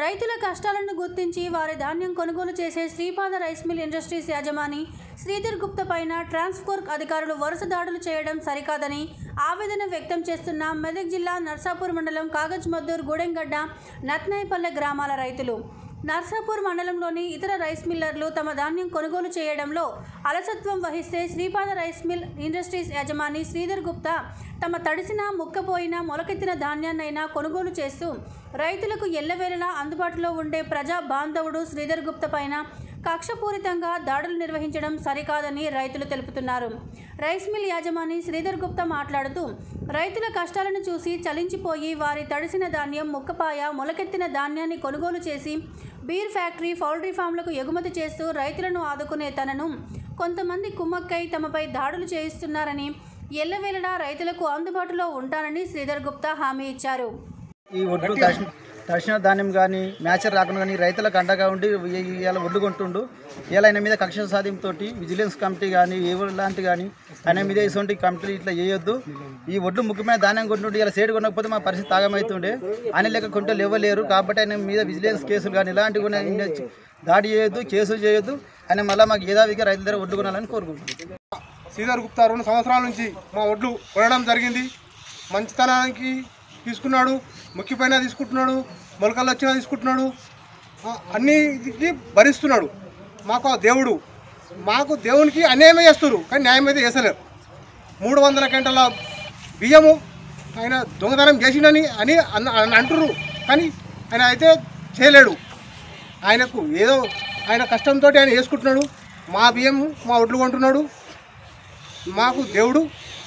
రైతుల కష్టాలను గుర్తించి వారి ధాన్యం కొనుగోలు చేసే శ్రీపాద రైస్ మిల్ ఇండస్ట్రీస్ యాజమాని శ్రీధర్ గుప్తా పైన ట్రాన్స్కోర్క్ అధికారులు వరుస దాడులు చేయడం సరికాదని ఆవేదన వ్యక్తం చేస్తున్న మెదక్ జిల్లా నర్సాపూర్ మండలం కాగజ్ మద్దూర్ గూడెంగడ్డ నత్నాయిపల్లె గ్రామాల రైతులు నర్సాపూర్ మండలంలోని ఇతర రైస్ మిల్లర్లు తమ ధాన్యం కొనుగోలు చేయడంలో అలసత్వం వహిస్తే శ్రీపాద రైస్ మిల్ ఇండస్ట్రీస్ యజమాని శ్రీధర్ గుప్తా తమ తడిసిన ముక్కపోయిన మొలకెత్తిన ధాన్యాన్నైనా కొనుగోలు చేస్తూ రైతులకు ఎల్లవేళలా అందుబాటులో ఉండే ప్రజా బాంధవుడు శ్రీధర్ గుప్తా పైన కక్షపూరితంగా దాడులు నిర్వహించడం సరికాదని రైతులు తెలుపుతున్నారు రైస్ మిల్ యాజమాని శ్రీధర్ గుప్తా మాట్లాడుతూ రైతుల కష్టాలను చూసి చలించిపోయి వారి తడిసిన ధాన్యం ముక్కపాయ మొలకెత్తిన ధాన్యాన్ని కొనుగోలు చేసి బీర్ ఫ్యాక్టరీ పౌల్ట్రీ ఫామ్లకు ఎగుమతి చేస్తూ రైతులను ఆదుకునే తనను కొంతమంది కుమ్మక్కై తమపై దాడులు చేయిస్తున్నారని ఎల్లవేళలా రైతులకు అందుబాటులో ఉంటానని శ్రీధర్ గుప్తా హామీ ఇచ్చారు ఈ ఒడ్లు దర్శన దర్శన ధాన్యం కానీ మ్యాచర్ రాకుండా కానీ రైతులకు అండగా ఉండి ఇలా ఒడ్లు కొంటుండు ఇలా ఆయన మీద కక్ష సాధింపుతో విజిలెన్స్ కమిటీ కానీ ఎవరు లాంటి కానీ ఆయన మీద ఇటువంటి కమిటీలు ఇట్లా చేయొద్దు ఈ ఒడ్లు ముఖ్యమైన ధాన్యం కొంటుండే ఇలా సేడు కొనకపోతే మా పరిస్థితి తాగమవుతుండే ఆయన లెక్క కొంటే లేవలేరు కాబట్టి ఆయన మీద విజిలెన్స్ కేసులు కానీ ఇలాంటివి కూడా ఆయన దాడి చేయొద్దు కేసులు చేయొద్దు ఆయన మళ్ళీ మాకు ఏదావిగా రైతుల దగ్గర ఒడ్డు కొనాలని కోరుకుంటున్నాం శ్రీధర్ గుప్తా రెండు సంవత్సరాల నుంచి మా ఒడ్లు కొనడం జరిగింది మంచితనానికి తీసుకున్నాడు ముఖ్యపైన తీసుకుంటున్నాడు మొలకలు వచ్చినా తీసుకుంటున్నాడు ఆ, అన్నిటికీ భరిస్తున్నాడు మాకు ఆ దేవుడు మాకు దేవునికి అన్యాయమే చేస్తారు కానీ న్యాయం అయితే చేస్తలేరు మూడు వందల గంటల బియ్యము ఆయన దొంగతనం చేసిండని అని అన్న- అని అంటుర్రు కానీ ఆయన అయితే చేయలేడు ఆయనకు ఏదో ఆయన కష్టంతో ఆయన వేసుకుంటున్నాడు మా బియ్యం మా ఒడ్లు కొంటున్నాడు మాకు దేవుడు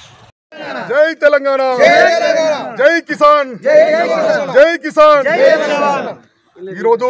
జై తెలంగాణ జై కిసాన్ జై కిసాన్ ఈరోజు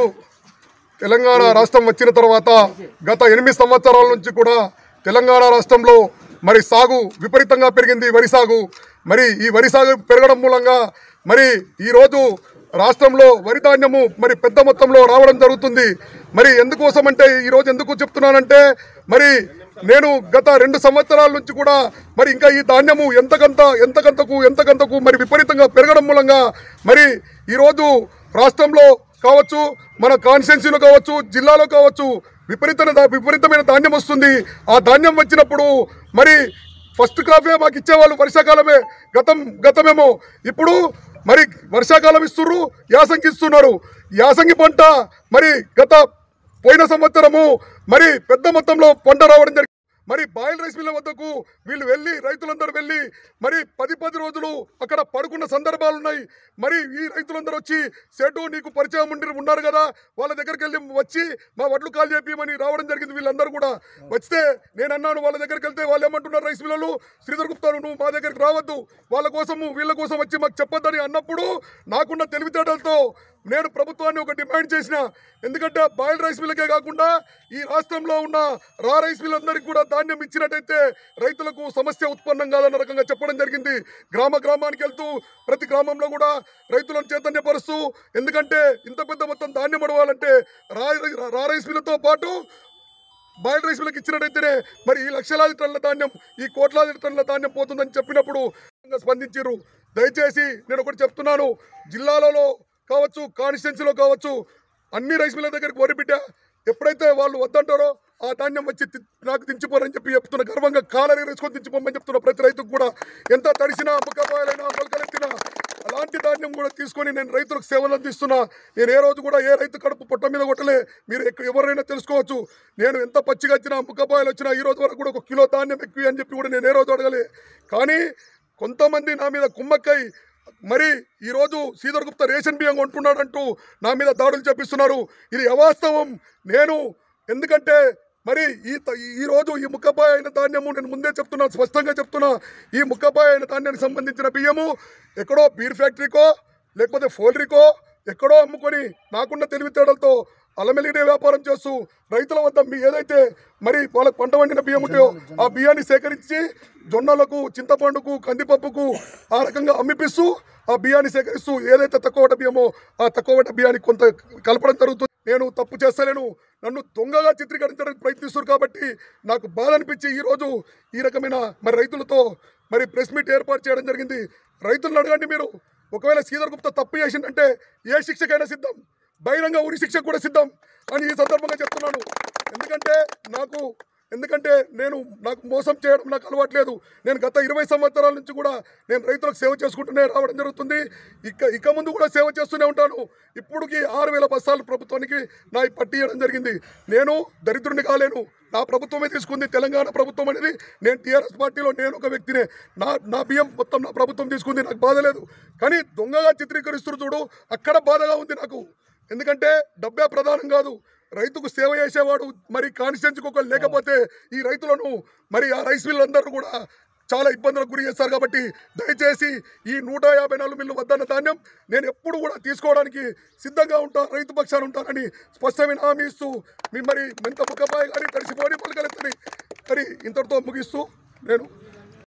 తెలంగాణ రాష్ట్రం వచ్చిన తర్వాత గత ఎనిమిది సంవత్సరాల నుంచి కూడా తెలంగాణ రాష్ట్రంలో మరి సాగు విపరీతంగా పెరిగింది వరి సాగు మరి ఈ వరి సాగు పెరగడం మూలంగా మరి ఈరోజు రాష్ట్రంలో వరి ధాన్యము మరి పెద్ద మొత్తంలో రావడం జరుగుతుంది మరి ఎందుకోసం అంటే ఈరోజు ఎందుకు చెప్తున్నానంటే మరి నేను గత రెండు సంవత్సరాల నుంచి కూడా మరి ఇంకా ఈ ధాన్యము ఎంతకంత ఎంతకంతకు ఎంతకంతకు మరి విపరీతంగా పెరగడం మూలంగా మరి ఈరోజు రాష్ట్రంలో కావచ్చు మన కాన్స్టిట్యున్సీలో కావచ్చు జిల్లాలో కావచ్చు విపరీతమైన ధా- విపరీతమైన ధాన్యం వస్తుంది ఆ ధాన్యం వచ్చినప్పుడు మరి ఫస్ట్ క్రాపే మాకు ఇచ్చేవాళ్ళు వర్షాకాలమే గతం గతమేమో ఇప్పుడు మరి వర్షాకాలం ఇస్తున్నారు యాసంగి ఇస్తున్నారు యాసంగి పంట మరి గత పోయిన సంవత్సరము మరి పెద్ద మొత్తంలో పంట రావడం జరిగింది మరి బాయిల్ రైస్ మిల్ల వద్దకు వీళ్ళు వెళ్ళి రైతులందరూ వెళ్ళి మరి పది పది రోజులు అక్కడ పడుకున్న సందర్భాలు ఉన్నాయి మరి ఈ రైతులందరూ వచ్చి సేటు నీకు పరిచయం ఉండి ఉన్నారు కదా వాళ్ళ దగ్గరికి వెళ్ళి వచ్చి మా వడ్లు కాల్ చేపియమని రావడం జరిగింది వీళ్ళందరూ కూడా వస్తే నేను అన్నాను వాళ్ళ దగ్గరికి వెళ్తే వాళ్ళు ఏమంటున్నారు రైస్ మిల్లలు శ్రీధర్ గుప్తాను నువ్వు మా దగ్గరికి రావద్దు వాళ్ళ కోసము వీళ్ళ కోసం వచ్చి మాకు చెప్పొద్దని అన్నప్పుడు నాకున్న తెలివితేటలతో నేను ప్రభుత్వాన్ని ఒక డిమాండ్ చేసిన ఎందుకంటే బాయిల్ రైస్ మిల్లకే కాకుండా ఈ రాష్ట్రంలో ఉన్న రా రైస్ మిల్లందరికీ కూడా ధాన్యం ఇచ్చినట్టయితే రైతులకు సమస్య ఉత్పన్నం కాదన్న రకంగా చెప్పడం జరిగింది గ్రామ గ్రామానికి వెళ్తూ ప్రతి గ్రామంలో కూడా రైతులను చైతన్యపరుస్తూ ఎందుకంటే ఇంత పెద్ద మొత్తం ధాన్యం అడవాలంటే రా రా రైస్ మిల్లతో పాటు బాయిల్ రైస్ మిల్కి ఇచ్చినట్టయితేనే మరి ఈ లక్షలాది టన్నుల ధాన్యం ఈ కోట్లాది టన్నుల ధాన్యం పోతుందని చెప్పినప్పుడు స్పందించారు దయచేసి నేను ఒకటి చెప్తున్నాను జిల్లాలలో కావచ్చు కాన్స్టిట్యున్సీలో కావచ్చు అన్ని రైస్ మిల్ల దగ్గరికి వరి బిడ్డ ఎప్పుడైతే వాళ్ళు వద్దంటారో ఆ ధాన్యం వచ్చి తి- నాకు దించిపోరని చెప్పి చెప్తున్నా గర్వంగా కాలరీ వేసుకొని దించిపోమని చెప్తున్నా ప్రతి రైతుకు కూడా ఎంత తడిసినా ముక్కపాయలైనా మొలకలెత్తినా అలాంటి ధాన్యం కూడా తీసుకొని నేను రైతులకు సేవలు అందిస్తున్నా నేను ఏ రోజు కూడా ఏ రైతు కడుపు పొట్ట మీద కొట్టలే మీరు ఎక్క- ఎవరైనా తెలుసుకోవచ్చు నేను ఎంత పచ్చిగా వచ్చినా ముక్కపాయలు వచ్చినా ఈ రోజు వరకు కూడా ఒక కిలో ధాన్యం ఎక్కువ అని చెప్పి కూడా నేను ఏ రోజు అడగలే కానీ కొంతమంది నా మీద కుమ్మక్కై మరి ఈరోజు శ్రీధర్ గుప్తా రేషన్ బియ్యం కొంటున్నాడంటూ నా మీద దాడులు చేపిస్తున్నారు ఇది అవాస్తవం నేను ఎందుకంటే మరి ఈ త- ఈ రోజు ఈ ముక్కపాయ అయిన ధాన్యము నేను ముందే చెప్తున్నా స్పష్టంగా చెప్తున్నా ఈ ముక్కపాయ అయిన ధాన్యానికి సంబంధించిన బియ్యము ఎక్కడో బీర్ ఫ్యాక్టరీకో లేకపోతే ఫోల్డరీకో ఎక్కడో అమ్ముకొని నాకున్న తెలివితేటలతో అలమెలిడే వ్యాపారం చేస్తూ రైతుల వద్ద మీ ఏదైతే మరి వాళ్ళకి పంట వండిన బియ్యం ఉంటాయో ఆ బియ్యాన్ని సేకరించి జొన్నలకు చింతపండుకు కందిపప్పుకు ఆ రకంగా అమ్మిపిస్తూ ఆ బియ్యాన్ని సేకరిస్తూ ఏదైతే తక్కువ వడ్డ బియ్యమో ఆ తక్కువ వడ్డ బియ్యాన్ని కొంత కలపడం జరుగుతుంది నేను తప్పు చేస్తలేను నన్ను దొంగగా చిత్రీకరించడానికి ప్రయత్నిస్తారు కాబట్టి నాకు బాధ అనిపించి ఈరోజు ఈ రకమైన మరి రైతులతో మరి ప్రెస్ మీట్ ఏర్పాటు చేయడం జరిగింది రైతులను అడగండి మీరు ఒకవేళ శ్రీధర్ గుప్తా తప్పు చేసిందంటే ఏ శిక్షకైనా సిద్ధం బహిరంగ ఉరి శిక్ష కూడా సిద్ధం అని ఈ సందర్భంగా చెప్తున్నాను ఎందుకంటే నాకు ఎందుకంటే నేను నాకు మోసం చేయడం నాకు అలవాట్లేదు నేను గత ఇరవై సంవత్సరాల నుంచి కూడా నేను రైతులకు సేవ చేసుకుంటూనే రావడం జరుగుతుంది ఇక ఇక ముందు కూడా సేవ చేస్తూనే ఉంటాను ఇప్పుడుకి ఆరు వేల బస్తాలు ప్రభుత్వానికి నా ఈ పట్టి ఇవ్వడం జరిగింది నేను దరిద్రుని కాలేను నా ప్రభుత్వమే తీసుకుంది తెలంగాణ ప్రభుత్వం అనేది నేను టీఆర్ఎస్ పార్టీలో నేను ఒక వ్యక్తినే నా నా బియ్యం మొత్తం నా ప్రభుత్వం తీసుకుంది నాకు బాధ లేదు కానీ దొంగగా చిత్రీకరిస్తున్నారు చూడు అక్కడ బాధగా ఉంది నాకు ఎందుకంటే డబ్బే ప్రధానం కాదు రైతుకు సేవ చేసేవాడు మరి కాన్స్టిట్యున్సీకి ఒక లేకపోతే ఈ రైతులను మరి ఆ రైస్ మిల్లందరూ కూడా చాలా ఇబ్బందులకు గురి చేస్తారు కాబట్టి దయచేసి ఈ నూట యాభై నాలుగు మిల్లు వద్దన్న ధాన్యం నేను ఎప్పుడు కూడా తీసుకోవడానికి సిద్ధంగా ఉంటాను రైతు పక్షాన ఉంటానని స్పష్టమైన హామీ ఇస్తూ మీ మరి మెంత ముఖపాయ కానీ తడిసిపోని పలకలెత్తని మరి ఇంతటితో ముగిస్తూ నేను